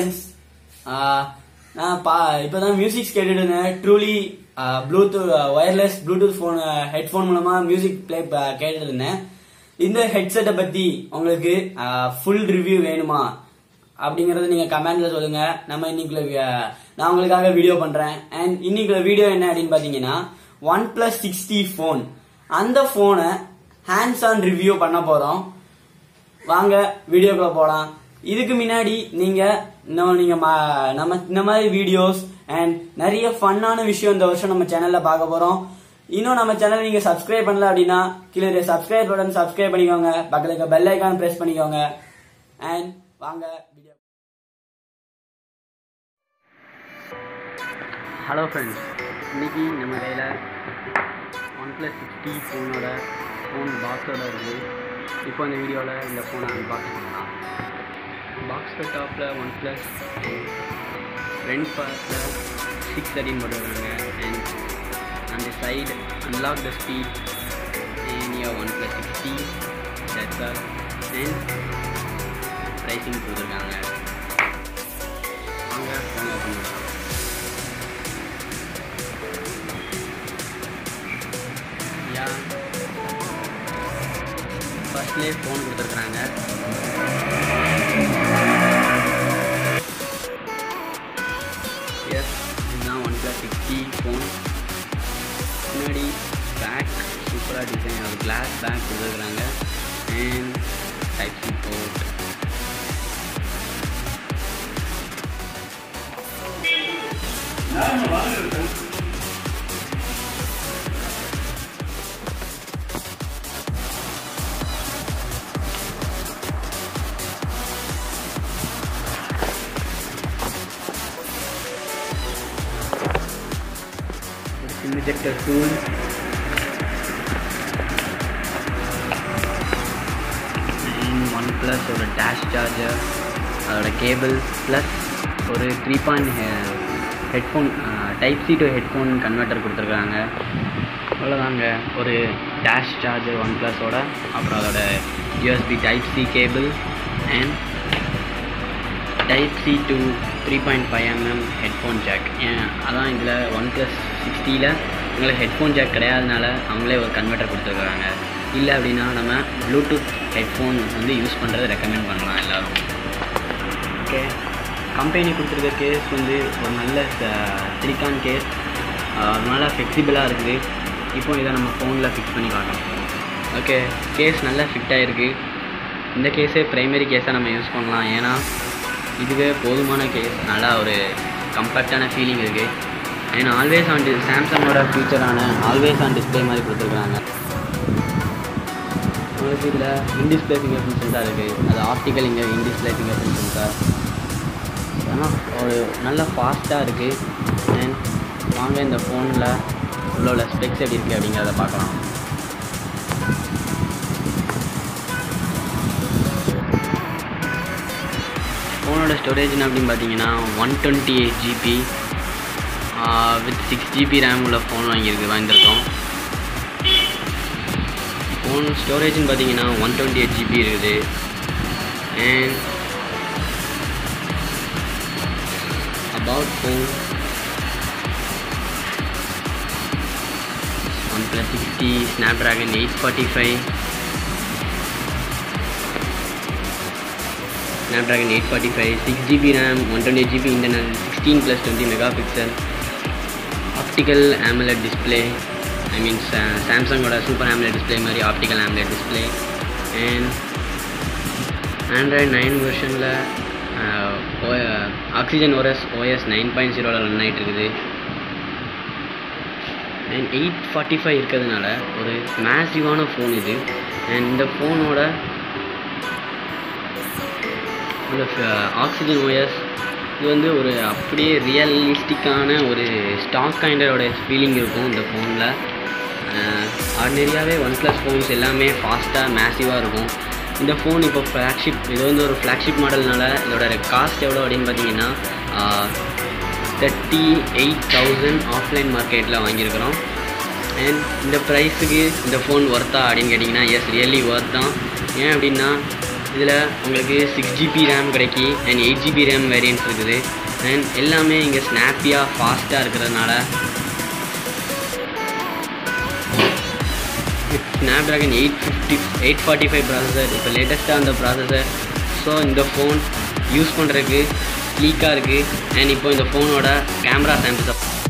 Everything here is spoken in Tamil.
ஃப்ரெண்ட்ஸ் நான் பா இப்போதான் மியூசிக்ஸ் கேட்டுட்டு இருந்தேன் truly bluetooth wireless bluetooth phone headphone மூலமா மியூசிக் ப்ளே கேட்டுட்டு இருந்தேன் இந்த ஹெட்செட்டை பத்தி உங்களுக்கு ஃபுல் ரிவ்யூ வேணுமா அப்படிங்கறத நீங்க கமெண்ட்ல சொல்லுங்க நம்ம இன்னைக்குள்ள வி- நான் உங்களுக்காக வீடியோ பண்றேன் அண்ட் இன்னைக்குள்ள வீடியோ என்ன அப்படின்னு பாத்தீங்கன்னா ஒன் பிளஸ் சிக்ஸ்டி ஃபோன் அந்த போனை ஹேண்ட்ஸ் ஆன் ரிவ்யூ பண்ண போறோம் வாங்க வீடியோக்குள்ள போலாம் இதுக்கு முன்னாடி நீங்க இன்னும் நீங்க ம- நம்ம இந்த மாதிரி வீடியோஸ் அண்ட் நிறைய ஃபன்னான விஷயம் இந்த வருஷம் நம்ம சேனல்ல பார்க்க போறோம் இன்னும் நம்ம சேனல் நீங்க சப்ஸ்கிரைப் பண்ணல அப்படின்னா கீழே சப்ஸ்கிரைப் பட்டன் சப்ஸ்கிரைப் பண்ணிக்கோங்க பக்கத்துல இருக்க பெல் ஐக்கான் பிரஸ் பண்ணிக்கோங்க அண்ட் வாங்க வீடியோ ஹலோ ஃப்ரெண்ட்ஸ் இன்னைக்கு நம்ம கையில் ஒன் ப்ளஸ் சிக்ஸ்டி ஃபோனோட ஃபோன் பாக்ஸோட இருக்குது இப்போ இந்த வீடியோவில் இந்த ஃபோனை அன்பாக்ஸ் பண்ணலாம் பாக்ஸ் டாப்பில் ஒன் ப்ளஸ் ஃப்ரண்ட் பார்ட்டில் சிக்ஸ் தேர்ட்டின் போட்டுருக்காங்க அண்ட் அந்த side unlock the speed and yo OnePlus six T that's all and pricing கொடுத்துருக்காங்க வாங்க ஃபோன் ஓப்பன் பண்ணலாம் யா ஃபர்ஸ்ட்லேயே ஃபோன் கொடுத்துருக்குறாங்க எஸ் இதுதான் ஒன் ப்ளஸ் சிக்ஸ்டி ஃபோன் முன்னாடி பேக் சூப்பராக டிசைன் ஒரு கிளாஸ் பேக் கொடுத்துருக்குறாங்க அண்ட் டைப் சி போர்ட் ஒரு SIM ejector tool OnePlus ஒரு டேஷ் சார்ஜர் அதோட கேபிள் ப்ளஸ் ஒரு three point headphone type C to headphone converter கொடுத்துருக்காங்க அவ்வளோதாங்க ஒரு டேஷ் சார்ஜர் ஒன் ப்ளஸோட அப்புறம் அதோட USB type C cable and type C to three point five M M headphone jack ஏன் அதான் இதில் ஒன் ப்ளஸ் சிக்ஸ்டியில் உங்களுக்கு ஹெட்ஃபோன் ஜாக் கிடையாதனால அவங்களே ஒரு கன்வெர்ட்டர் கொடுத்துருக்குறாங்க இல்லை அப்படின்னா நம்ம ப்ளூடூத் ஹெட்ஃபோன் வந்து யூஸ் பண்ணுறதை ரெக்கமெண்ட் பண்ணலாம் எல்லோரும் ஓகே கம்பெனி கொடுத்துருக்க கேஸ் வந்து ஒரு நல்ல சிலிக்கான் கேஸ் நல்லா ஃப்ளெக்சிபிளாக இருக்குது இப்போ இதை நம்ம ஃபோனில் ஃபிக்ஸ் பண்ணி பார்க்கலாம் ஓகே கேஸ் நல்லா ஃபிட் ஆகிருக்கு இந்த கேஸே ப்ரைமரி கேஸாக நம்ம யூஸ் பண்ணலாம் ஏன்னா இதுவே போதுமான கேஸ் நல்லா ஒரு கம்பேக்டான ஃபீலிங் இருக்குது அண்ட் ஆல்வேஸ் ஆன் டி சாம்சங்கோட ஃபியூச்சரான ஆல்வேஸ் ஆன் டிஸ்பிளே மாதிரி கொடுத்துருக்குறாங்க உங்களுக்கு இதில் இன்டிஸ்பிளே ஃபிங்கர் பிரிண்ட் சென்சார் இருக்குது அது ஆப்டிக்கல் இங்கே இன்டிஸ்பிளே ஃபிங்கர் பிரிண்ட் சென்சார் ஆனால் ஒரு நல்ல ஃபாஸ்ட்டாக இருக்குது அண்ட் வாங்க இந்த ஃபோனில் உள்ள உள்ள ஸ்பெக்ஸ் எப்படி இருக்குது அப்படிங்கிறத பார்க்கலாம் ஃபோனோட ஸ்டோரேஜ்னு அப்படின்னு பார்த்தீங்கன்னா one twenty eight GB with six GB RAM உள்ள ஃபோன் வாங்கியிருக்கு வாங்கியிருக்கோம் ஃபோன் ஸ்டோரேஜ்னு பார்த்தீங்கன்னா ஒன் டுவெண்ட்டி எயிட் ஜிபி இருக்குது and about phone OnePlus six T Snapdragon eight forty five Snapdragon 845, 6 GB RAM, 128 GB internal, 16 plus 20 megapixel, optical AMOLED display. I mean Sa- Samsung ஓட சூப்பர் AMOLED display மாதிரி optical AMOLED display and Android nine வெர்ஷனில் oxygen O S O S nine point ஜீரோவில் ரன் ஆகிட்டு இருக்குது அண்ட் எயிட் ஃபார்ட்டி ஃபைவ் இருக்கிறதுனால ஒரு மேசிவான ஃபோன் இது அண்ட் இந்த ஃபோனோட இந்த ஆக்சிஜன் ஓஎஸ் இது வந்து ஒரு அப்படியே ரியலிஸ்டிக்கான ஒரு ஸ்டாக் ஆண்ட்ராய்டோட ஃபீலிங் இருக்கும் இந்த ஃபோனில் ஆர்டினரியாகவே ஒன் ப்ளஸ் ஃபோன்ஸ் எல்லாமே ஃபாஸ்ட்டாக மேசிவாக இருக்கும் இந்த ஃபோன் இப்போ ஃப்ளாக்ஷிப் இது வந்து ஒரு ஃப்ளாக்ஷிப் மாடல்னால இதோட காஸ்ட் எவ்வளோ அப்படின்னு பார்த்தீங்கன்னா தேர்ட்டி எயிட் தௌசண்ட் ஆஃப்லைன் மார்க்கெட்டில் வாங்கியிருக்கிறோம் அண்ட் இந்த ப்ரைஸுக்கு இந்த ஃபோன் ஒர்த்தா அப்படின்னு கேட்டிங்கன்னா எஸ் ரியலி ஒர்த் தான் ஏன் அப்படின்னா இதில் உங்களுக்கு சிக்ஸ் ஜிபி ரேம் கிடைக்கி and eight GB RAM variants இருக்குது அண்ட் எல்லாமே இங்கே ஸ்னாப்பியாக ஃபாஸ்ட்டாக இருக்கிறதுனால Snapdragon eight fifty eight forty five processor இப்போ லேட்டஸ்ட்டாக அந்த ப்ராசஸர் ஸோ இந்த ஃபோன் யூஸ் பண்ணுறதுக்கு ஸ்லீக்காக இருக்குது அண்ட் இப்போ இந்த ஃபோனோட கேமரா சாம்பிள்ஸ்